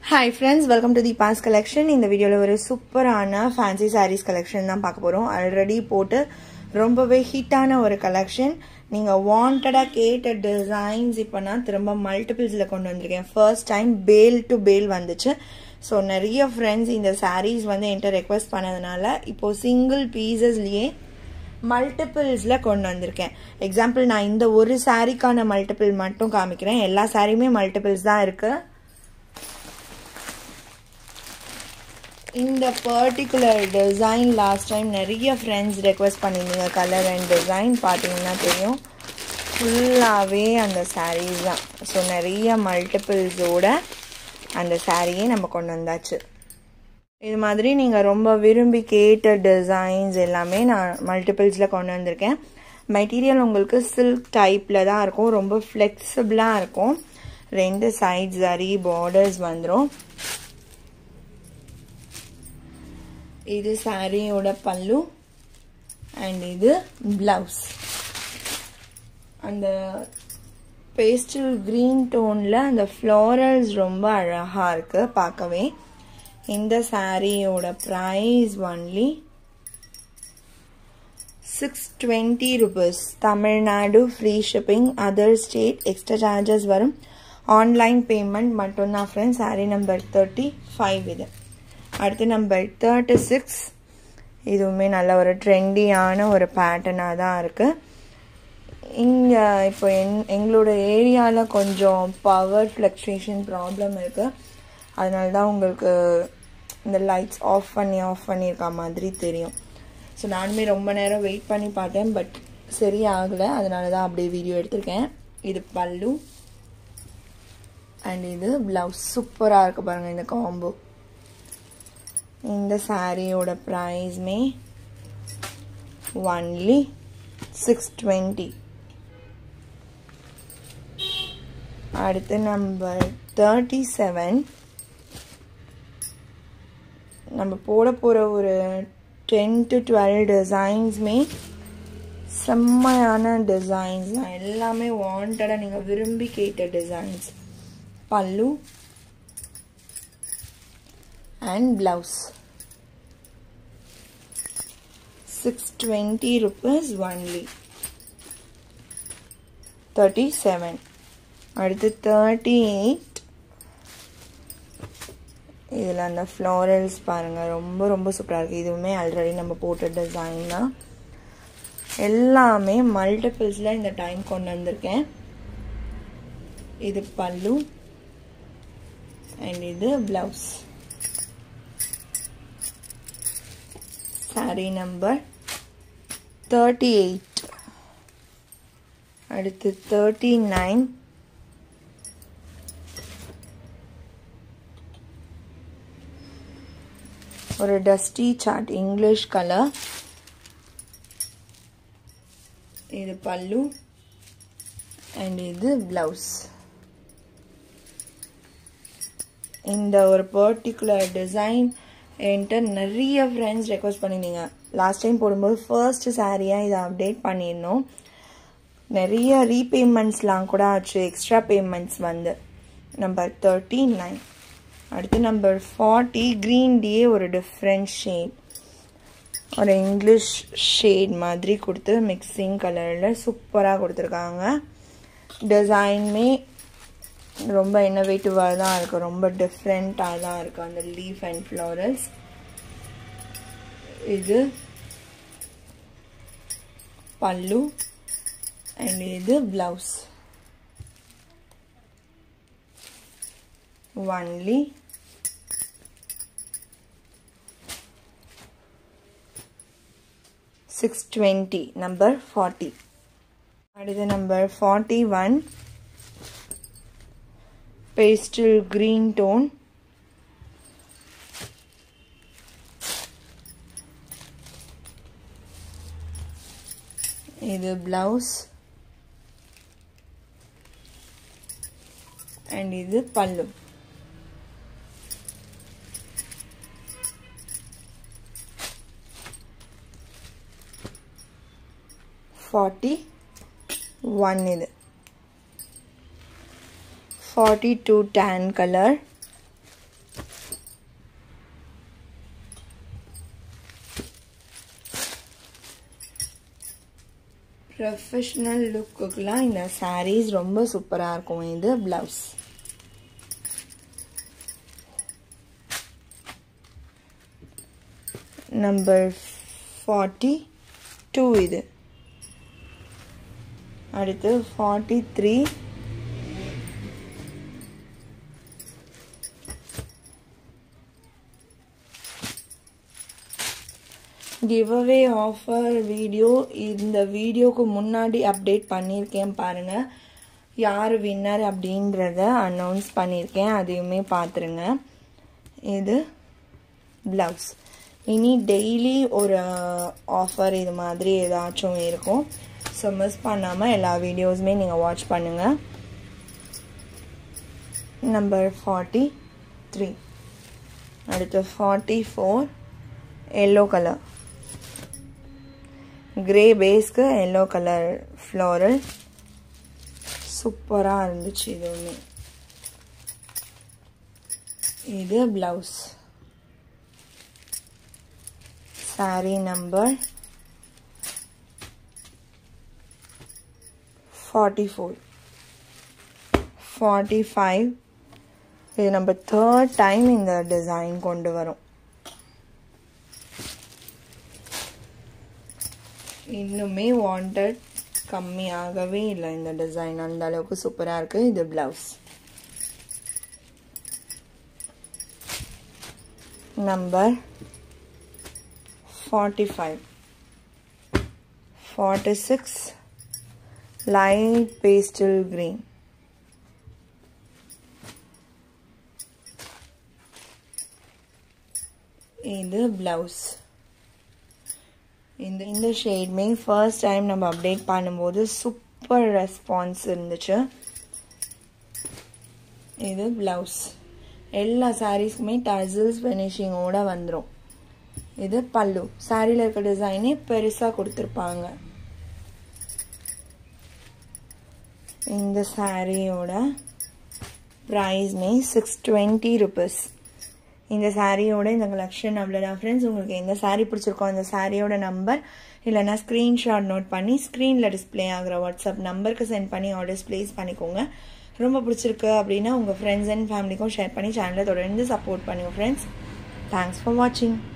hi friends welcome to the boss collection இந்த வீடியோவில் ஒரு சூப்பரான ஃபேன்சி சாரீஸ் கலெக்ஷன் தான் பார்க்க போகிறோம் ஆல்ரெடி போட்டு ரொம்பவே ஹிட்டான ஒரு கலெக்ஷன் நீங்கள் வாண்டடாக கேட்ட டிசைன்ஸ் இப்போ நான் திரும்ப மல்டிபிள்ஸில் கொண்டு வந்திருக்கேன் ஃபர்ஸ்ட் டைம் பேல் டு பேல் வந்துச்சு ஸோ நிறைய ஃப்ரெண்ட்ஸ் இந்த சாரீஸ் வந்து என்கிட்ட ரெக்வஸ்ட் பண்ணதுனால இப்போது சிங்கிள் பீசஸ்லேயே மல்டிபிள்ஸில் கொண்டு வந்திருக்கேன் எக்ஸாம்பிள் நான் இந்த ஒரு சாரீக்கான மல்டிபிள் மட்டும் காமிக்கிறேன் எல்லா சாரியுமே மல்டிபிள்ஸ் தான் இருக்குது இந்த பர்டிகுலர் டிசைன் லாஸ்ட் டைம் நிறைய ஃப்ரெண்ட்ஸ் ரெக்வஸ்ட் பண்ணியிருந்தீங்க கலர் அண்ட் டிசைன் பார்த்தீங்கன்னா தெரியும் ஃபுல்லாகவே அந்த சாரீஸ் தான் ஸோ நிறைய மல்டிபிள்ஸோட அந்த சாரியே நம்ம கொண்டு வந்தாச்சு இது மாதிரி நீங்கள் ரொம்ப விரும்பி கேட்ட டிசைன்ஸ் எல்லாமே நான் மல்டிபிள்ஸில் கொண்டு வந்திருக்கேன் மெட்டீரியல் உங்களுக்கு சில்க் டைப்பில் தான் இருக்கும் ரொம்ப ஃப்ளெக்சிபிளாக இருக்கும் ரெண்டு சைட் சரி பார்டர்ஸ் வந்துடும் இது சாரியோட பல்லு அண்ட் இது பிளவுஸ் அந்த பேஸ்டல் க்ரீன் டோனில் அந்த ஃப்ளோரல்ஸ் ரொம்ப அழகாக இருக்குது பார்க்கவே இந்த சாரியோட price only six twenty rupees Tamil Nadu free shipping other state extra charges வரும் ஆன்லைன் பேமெண்ட் மட்டும்தான் friends sari number thirty five இது அடுத்து நம்பர் தேர்ட்டி சிக்ஸ் இதுவுமே நல்ல ஒரு ட்ரெண்டியான ஒரு பேட்டர்னாக தான் இருக்குது இங்கே இப்போ எங் எங்களோட ஏரியாவில் கொஞ்சம் பவர் ஃப்ளக்சுவேஷன் ப்ராப்ளம் இருக்குது அதனால தான் உங்களுக்கு இந்த லைட்ஸ் ஆஃப் பண்ணி ஆஃப் பண்ணியிருக்க மாதிரி தெரியும் ஸோ நானுமே ரொம்ப நேரம் வெயிட் பண்ணி பார்த்தேன் பட் சரியாகலை அதனால தான் அப்படியே வீடியோ எடுத்திருக்கேன் இது பல்லு அண்ட் இது ப்ளவுஸ் சூப்பராக இருக்குது பாருங்கள் இந்த காம்போ இந்த சாரியோட ப்ரைஸ்மே ஒன்லி சிக்ஸ் டுவெண்ட்டி அடுத்து நம்பர் தேர்ட்டி செவன் நம்ம போட போகிற ஒரு டென் டு டுவெல் டிசைன்ஸுமே செம்மையான டிசைன்ஸ் தான் எல்லாமே வாண்டடாக நீங்கள் விரும்பி கேட்ட டிசைன்ஸ் பல்லு and blouse 620 rupees only 37 அடுத்து 38 இதில் அந்த ஃப்ளோரல்ஸ் பாருங்கள் ரொம்ப ரொம்ப சூப்பராக இருக்குது இதுவுமே ஆல்ரெடி நம்ம போட்ட டிசைன் தான் எல்லாமே மல்டிபிள்ஸில் இந்த டைம் கொண்டு வந்திருக்கேன் இது பல்லு அண்ட் இது blouse sari number thirty eight அடுத்து தேர்ட்டி நைன் ஒரு டஸ்டி சார்ட் இங்கிலீஷ் கலர் இது பல்லு அண்ட் இது ப்ளவுஸ் இந்த ஒரு பர்டிகுலர் டிசைன் என்கிட்ட நிறைய ஃப்ரெண்ட்ஸ் ரெக்வஸ்ட் பண்ணியிருந்தீங்க லாஸ்ட் டைம் போடும்போது ஃபர்ஸ்ட் சாரியாக இதை அப்டேட் பண்ணியிருந்தோம் நிறைய ரீபேமெண்ட்ஸ்லாம் கூட ஆச்சு எக்ஸ்ட்ரா பேமெண்ட்ஸ் வந்து நம்பர் தேர்ட்டி நைன் அடுத்து நம்பர் ஃபார்ட்டி க்ரீன் டீயே ஒரு டிஃப்ரெண்ட் ஷேட் ஒரு இங்கிலீஷ் ஷேட் மாதிரி கொடுத்து மிக்சிங் கலரில் சூப்பராக கொடுத்துருக்காங்க டிசைனுமே ரொம்ப இன்னோவேட்டிவாக தான் இருக்குது ரொம்ப டிஃப்ரெண்ட்டாக தான் இருக்குது அந்த லீஃப் அண்ட் ஃப்ளோரல்ஸ் இது பல்லு அண்ட் இது blouse only six twenty number forty அடுத்து number forty one pastel green tone இது blouse and இது பல்லு ஃபார்ட்டி ஒன் இது forty two tan colour professional லுக்குக்கெலாம் இந்த சாரீஸ் ரொம்ப சூப்பராக இருக்கும் இது ப்ளவுஸ் நம்பர் ஃபார்ட்டி டூ இது அடுத்து forty three giveaway offer video இந்த வீடியோக்கு முன்னாடி அப்டேட் பண்ணியிருக்கேன் பாருங்கள் யார் வின்னர் அப்படின்றத அனௌன்ஸ் பண்ணியிருக்கேன் அதையுமே பார்த்துருங்க இது ப்ளவுஸ் இனி டெய்லி ஒரு ஆஃபர் இது மாதிரி ஏதாச்சும் இருக்கும் ஸோ மிஸ் பண்ணாமல் எல்லா வீடியோஸுமே நீங்கள் வாட்ச் பண்ணுங்கள் நம்பர் ஃபார்ட்டி த்ரீ அடுத்து forty four yellow colour grey பேஸ்க்கு எல்லோ கலர் ஃப்ளோரல் சூப்பராக இருந்துச்சு இதுவுமே இது blouse sari number forty four forty five இது நம்ம தேர்ட் டைம் இந்த டிசைன் கொண்டு வரோம் இன்னுமே வாண்டட் கம்மியாகவே இல்லை இந்த டிசைன் அந்த அளவுக்கு சூப்பராக இருக்குது இது blouse number forty five forty six light pastel green இது ப்ளவுஸ் இந்த இந்த ஷேட்மே ஃபர்ஸ்ட் டைம் நம்ம அப்டேட் பண்ணும்போது சூப்பர் ரெஸ்பான்ஸ் இருந்துச்சு இது ப்ளவுஸ் எல்லா சாரீஸ்க்குமே டசில்ஸ் ஃபினிஷிங்கோட வந்துடும் இது பல்லு சாரியில் இருக்க டிசைனே பெருசாக கொடுத்துருப்பாங்க இந்த சாரியோட ப்ரைஸ்மே சிக்ஸ் டுவெண்ட்டி ருபீஸ் இந்த சாரியோட இந்த கலெக்ஷன் அவ்வளோதான் ஃப்ரெண்ட்ஸ் உங்களுக்கு எந்த சாரீ பிடிச்சிருக்கோ அந்த சாரியோட நம்பர் இல்லைனா ஸ்க்ரீன்ஷாட் நோட் பண்ணி ஸ்க்ரீனில் டிஸ்பிளே ஆகிற வாட்ஸ்அப் நம்பருக்கு சென்ட் பண்ணி ஆர்டர்ஸ் ப்ளேஸ் பண்ணிக்கோங்க ரொம்ப பிடிச்சிருக்கு அப்படின்னா உங்கள் ஃப்ரெண்ட்ஸ் அண்ட் ஃபேமிலிக்கும் ஷேர் பண்ணி சேனலை தொடர்ந்து சப்போர்ட் பண்ணுங்கள் ஃப்ரெண்ட்ஸ் தேங்க்ஸ் ஃபார் வாட்சிங்